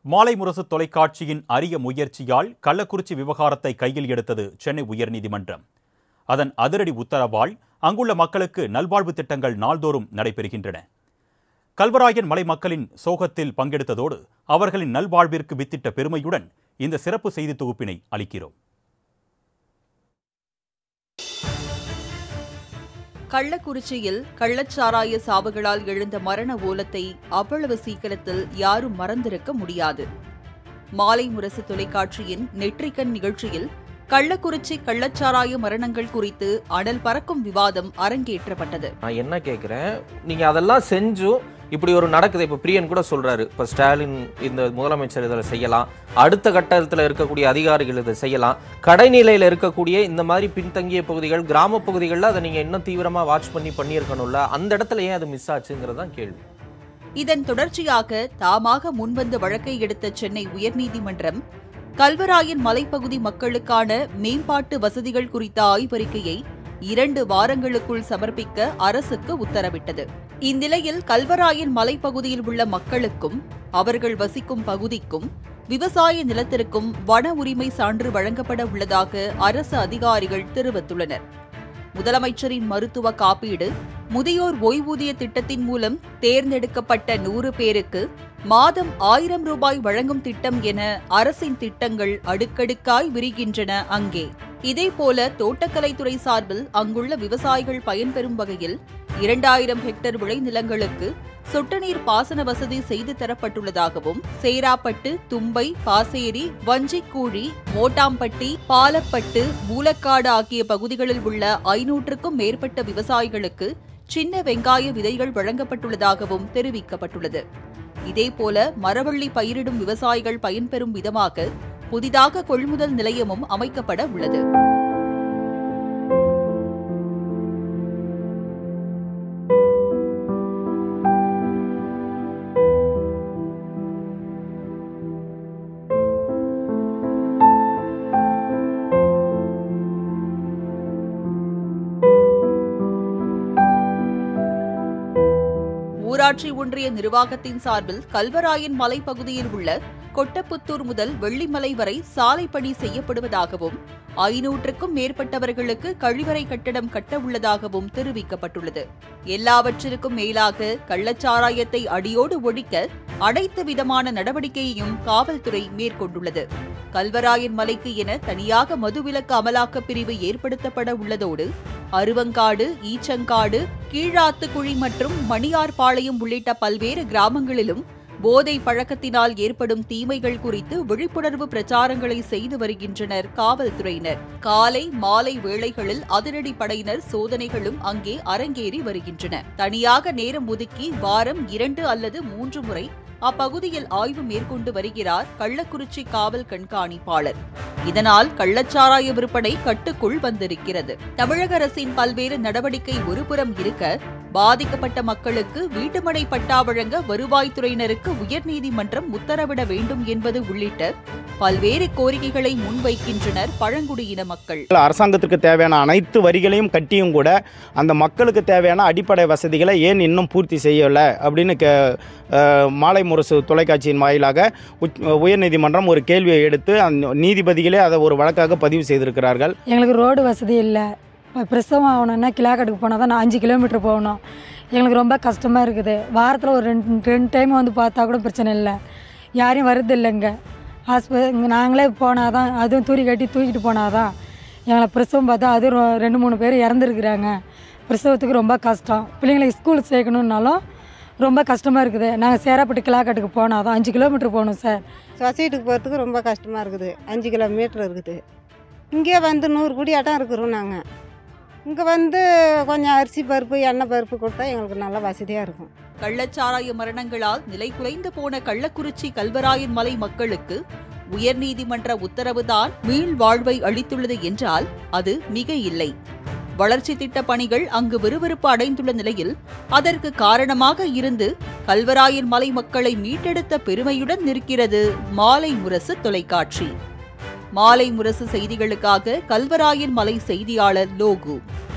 மாலை முரசு தொலைக்காட்சியின் அரிய முயற்சியால் கள்ளக்குறிச்சி விவகாரத்தை கையில் எடுத்தது சென்னை உயர்நீதிமன்றம் அதன் அதிரடி உத்தரவால் அங்குள்ள மக்களுக்கு நல்வாழ்வு திட்டங்கள் நாள்தோறும் நடைபெறுகின்றன கல்வராயன் மலை மக்களின் சோகத்தில் பங்கெடுத்ததோடு அவர்களின் நல்வாழ்விற்கு வித்திட்ட பெருமையுடன் இந்த சிறப்பு செய்தி தொகுப்பினை அளிக்கிறோம் கள்ளக்குறிச்சியில் கள்ளச்சாராய சாவுகளால் எழுந்த மரண ஓலத்தை அவ்வளவு சீக்கிரத்தில் யாரும் மறந்திருக்க முடியாது மாலை முரசு தொலைக்காட்சியின் நெற்றிக்கண் நிகழ்ச்சியில் கள்ளக்குறிச்சி கள்ளச்சாராய மரணங்கள் குறித்து அனல் பறக்கும் விவாதம் அரங்கேற்றப்பட்டது நான் என்ன கேட்குறேன் நீங்கள் அதெல்லாம் செஞ்சும் இப்படி ஒரு நடக்குது இப்போ பிரியன் கூட சொல்கிறாரு இப்போ ஸ்டாலின் இந்த முதலமைச்சர் இதில் செய்யலாம் அடுத்த கட்டத்தில் இருக்கக்கூடிய அதிகாரிகள் இதை செய்யலாம் கடைநிலையில் இருக்கக்கூடிய இந்த மாதிரி பின்தங்கிய பகுதிகள் கிராம பகுதிகளில் அதை நீங்கள் இன்னும் தீவிரமாக வாட்ச் பண்ணி பண்ணியிருக்கணும்ல அந்த இடத்துல ஏன் அது மிஸ் ஆச்சுங்கிறது தான் கேள்வி இதன் தொடர்ச்சியாக தாமாக முன்வந்து வழக்கை எடுத்த சென்னை உயர்நீதிமன்றம் கல்வராயன் மலைப்பகுதி மக்களுக்கான மேம்பாட்டு வசதிகள் குறித்த ஆய்வறிக்கையை இரண்டு வாரங்களுக்குள் சமர்ப்பிக்க அரசுக்கு உத்தரவிட்டது இந்நிலையில் கல்வராயன் மலைப்பகுதியில் உள்ள மக்களுக்கும் அவர்கள் வசிக்கும் பகுதிக்கும் விவசாய நிலத்திற்கும் வன உரிமை சான்று வழங்கப்பட உள்ளதாக அரசு அதிகாரிகள் தெரிவித்துள்ளனர் முதலமைச்சரின் மருத்துவ காப்பீடு முதியோர் ஓய்வூதிய திட்டத்தின் மூலம் தேர்ந்தெடுக்கப்பட்ட நூறு பேருக்கு மாதம் ஆயிரம் ரூபாய் வழங்கும் திட்டம் என அரசின் திட்டங்கள் அடுக்கடுக்காய் விரிகின்றன அங்கே இதேபோல தோட்டக்கலைத்துறை சார்பில் அங்குள்ள விவசாயிகள் பயன்பெறும் வகையில் இரண்டாயிரம் ஹெக்டேர் விளைநிலங்களுக்கு சொட்டு நீர் பாசன வசதி செய்து தரப்பட்டுள்ளதாகவும் சேராப்பட்டு தும்பை பாசேரி வஞ்சிக்கூழி மோட்டாம்பட்டி பாலப்பட்டு மூலக்காடு ஆகிய பகுதிகளில் உள்ள ஐநூற்றுக்கும் மேற்பட்ட விவசாயிகளுக்கு சின்ன வெங்காய விதைகள் வழங்கப்பட்டுள்ளதாகவும் தெரிவிக்கப்பட்டுள்ளது இதேபோல மரவள்ளி பயிரிடும் விவசாயிகள் பயன்பெறும் விதமாக புதிதாக கொள்முதல் நிலையமும் அமைக்கப்பட உள்ளது ஊராட்சி ஒன்றிய நிர்வாகத்தின் சார்பில் கல்வராயன் மலைப்பகுதியில் உள்ள கொட்டப்புத்தூர் முதல் வெள்ளிமலை வரை சாலை பணி செய்யப்படுவதாகவும் ஐநூற்றுக்கும் மேற்பட்டவர்களுக்கு கழிவறை கட்டடம் கட்ட உள்ளதாகவும் தெரிவிக்கப்பட்டுள்ளது எல்லாவற்றிற்கும் மேலாக கள்ளச்சாராயத்தை அடியோடு ஒழிக்க அனைத்து விதமான நடவடிக்கையையும் காவல்துறை மேற்கொண்டுள்ளது கல்வராயன் மலைக்கு என தனியாக மதுவிலக்கு அமலாக்க பிரிவு ஏற்படுத்தப்பட உள்ளதோடு அருவங்காடு ஈச்சங்காடு கீழாத்துக்குழி மற்றும் மணியார்பாளையம் உள்ளிட்ட பல்வேறு கிராமங்களிலும் போதை பழக்கத்தினால் ஏற்படும் தீமைகள் குறித்து விழிப்புணர்வு பிரச்சாரங்களை செய்து வருகின்றனர் காவல்துறையினர் காலை மாலை வேளைகளில் அதிரடி படையினர் சோதனைகளும் அங்கே அரங்கேறி வருகின்றன தனியாக நேரம் ஒதுக்கி வாரம் இரண்டு அல்லது மூன்று முறை அப்பகுதியில் ஆய்வு மேற்கொண்டு வருகிறார் கள்ளக்குறிச்சி காவல் கண்காணிப்பாளர் இதனால் கள்ளச்சாராய விற்பனை கட்டுக்குள் வந்திருக்கிறது தமிழக அரசின் பல்வேறு நடவடிக்கை ஒருபுறம் இருக்க பாதிக்கப்பட்ட மக்களுக்கு வீட்டுமனை பட்டா வழங்க வருவாய்த்துறையினருக்கு உயர்நீதிமன்றம் உத்தரவிட வேண்டும் என்பது உள்ளிட்ட பல்வேறு கோரிக்கைகளை முன்வைக்கின்றனர் பழங்குடியின மக்கள் அரசாங்கத்திற்கு தேவையான அனைத்து வரிகளையும் கட்டியும் கூட அந்த மக்களுக்கு தேவையான அடிப்படை வசதிகளை ஏன் இன்னும் பூர்த்தி செய்யலை அப்படின்னு கே அஹ், மாலை முரசு தொலைக்காட்சியின் வாயிலாக உச் உயர்நீதிமன்றம் ஒரு கேள்வியை எடுத்து அந்த நீதிபதிகளே அதை ஒரு வழக்காக பதிவு செய்திருக்கிறார்கள் எங்களுக்கு ரோடு வசதி இல்லை இப்போ பிரசவம் ஆகணும்னா கிளாக்கட்டுக்கு போனால் தான் நான் அஞ்சு கிலோமீட்டர் போகணும் எங்களுக்கு ரொம்ப கஷ்டமாக இருக்குது வாரத்தில் ஒரு ரெண்டு ரெண்டு டைம் வந்து பார்த்தா கூட பிரச்சனை இல்லை யாரையும் வருது இல்லைங்க ஹாஸ்ப இங்கே நாங்களே போனால் தான் அதுவும் தூரி கட்டி தூக்கிட்டு போனால் தான் எங்களை பிரசவம் பார்த்தா அதுவும் ரொ- ரெண்டு மூணு பேர் இறந்துருக்குறாங்க பிரசவத்துக்கு ரொம்ப கஷ்டம் பிள்ளைங்களை ஸ்கூலுக்கு சேர்க்கணுன்னாலும் ரொம்ப கஷ்டமாக இருக்குது நாங்கள் சேராப்பட்டு கிளாக்கட்டுக்கு போனால் தான் அஞ்சு கிலோமீட்டர் போகணும் சார் சொசைட்டிக்கு போகிறதுக்கு ரொம்ப கஷ்டமாக இருக்குது அஞ்சு கிலோமீட்டர் இருக்குது இங்கே வந்து நூறு குடி ஆட்டம் இருக்கிறோம் நாங்கள் இங்கே வந்து கொஞ்சம் அரிசி பருப்பு எண்ணெய் பருப்பு கொடுத்தா எங்களுக்கு நல்ல வசதியாக இருக்கும் கள்ளச்சாராய மரணங்களால் நிலை குலைந்து போன கள்ளக்குறிச்சி கல்வராயன் மலை மக்களுக்கு உயர்நீதிமன்ற உத்தரவுதான் மீள் வாழ்வை அளித்துள்ளது என்றால் அது மிக இல்லை வளர்ச்சி திட்ட பணிகள் அங்கு விறுவிறுப்பு அடைந்துள்ள நிலையில் அதற்கு காரணமாக இருந்து கல்வராயன் மலை மக்களை மீட்டெடுத்த பெருமையுடன் நிற்கிறது மாலை முரசு தொலைக்காட்சி மாலை முரசு செய்திகளுக்காக கல்வராயன் மலை செய்தியாளர் லோகு